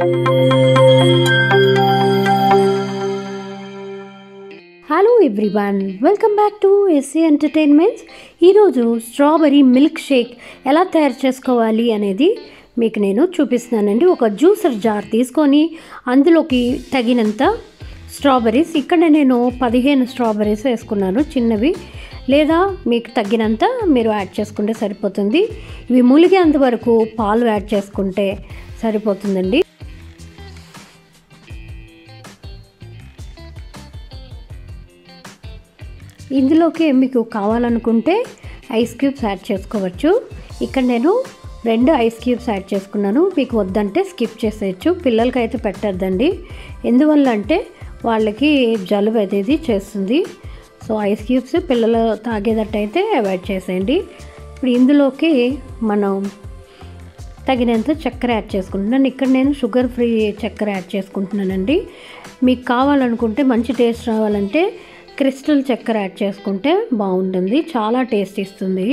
hello everyone welcome back to SC entertainments ఈరోజు strawberry milk shake ఎలా తయారు చేసుకోవాలి అనేది మీకు నేను చూపిస్తున్నానండి ఒక జ్యూసర్ జార్ తీసుకొని అందులోకి తగినంత స్ట్రాబెర్రీస్ ఇక్కడ నేను పదిహేను స్ట్రాబెర్రీస్ వేసుకున్నాను చిన్నవి లేదా మీకు తగినంత మీరు యాడ్ చేసుకుంటే సరిపోతుంది ఇవి ములిగేంత వరకు పాలు యాడ్ చేసుకుంటే సరిపోతుందండి ఇందులోకి మీకు కావాలనుకుంటే ఐస్ క్యూబ్స్ యాడ్ చేసుకోవచ్చు ఇక్కడ నేను రెండు ఐస్ క్యూబ్స్ యాడ్ చేసుకున్నాను మీకు వద్దంటే స్కిప్ చేసేయచ్చు పిల్లలకి అయితే పెట్టద్దండి ఎందువల్ల అంటే వాళ్ళకి జలుబు అనేది చేస్తుంది సో ఐస్ క్యూబ్స్ పిల్లలు తాగేటట్టయితే అవాయిడ్ చేసేయండి ఇప్పుడు ఇందులోకి మనం తగినంత చక్కెర యాడ్ చేసుకుంటున్నాను ఇక్కడ నేను షుగర్ ఫ్రీ చక్కెర యాడ్ చేసుకుంటున్నానండి మీకు కావాలనుకుంటే మంచి టేస్ట్ రావాలంటే క్రిస్టల్ చక్కెర యాడ్ చేసుకుంటే బాగుంటుంది చాలా టేస్ట్ ఇస్తుంది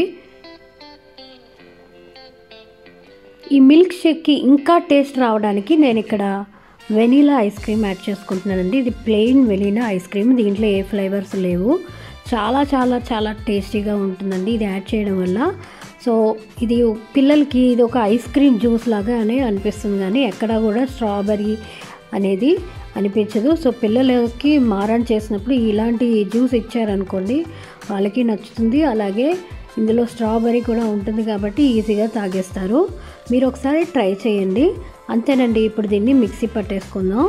ఈ మిల్క్ షేక్కి ఇంకా టేస్ట్ రావడానికి నేను ఇక్కడ వెనీలా ఐస్ క్రీమ్ యాడ్ చేసుకుంటున్నానండి ఇది ప్లెయిన్ వెనీలా ఐస్ క్రీమ్ దీంట్లో ఏ ఫ్లేవర్స్ లేవు చాలా చాలా చాలా టేస్టీగా ఉంటుందండి ఇది యాడ్ చేయడం వల్ల సో ఇది పిల్లలకి ఇది ఒక ఐస్ క్రీమ్ జ్యూస్ లాగానే అనిపిస్తుంది కానీ ఎక్కడ కూడా స్ట్రాబెర్రీ అనేది అనిపించదు సో పిల్లలకి మారం చేసినప్పుడు ఇలాంటి జ్యూస్ ఇచ్చారనుకోండి వాళ్ళకి నచ్చుతుంది అలాగే ఇందులో స్ట్రాబెర్రీ కూడా ఉంటుంది కాబట్టి ఈజీగా తాగేస్తారు మీరు ఒకసారి ట్రై చేయండి అంతేనండి ఇప్పుడు దీన్ని మిక్సీ పట్టేసుకుందాం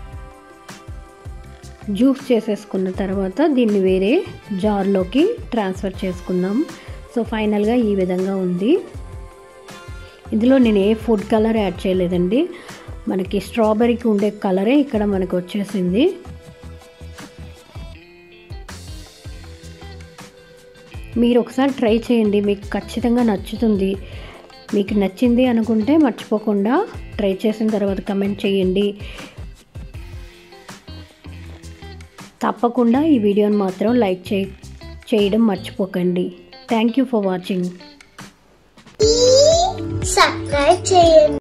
జ్యూస్ చేసేసుకున్న తర్వాత దీన్ని వేరే జార్లోకి ట్రాన్స్ఫర్ చేసుకుందాం సో ఫైనల్గా ఈ విధంగా ఉంది ఇందులో నేను ఏ ఫుడ్ కలర్ యాడ్ చేయలేదండి మనకి స్ట్రాబెర్రీకి ఉండే కలరే ఇక్కడ మనకు వచ్చేసింది మీరు ఒకసారి ట్రై చేయండి మీకు ఖచ్చితంగా నచ్చుతుంది మీకు నచ్చింది అనుకుంటే మర్చిపోకుండా ట్రై చేసిన తర్వాత కమెంట్ చేయండి తప్పకుండా ఈ వీడియోని మాత్రం లైక్ చే చేయడం మర్చిపోకండి thank you for watching subscribe చేయండి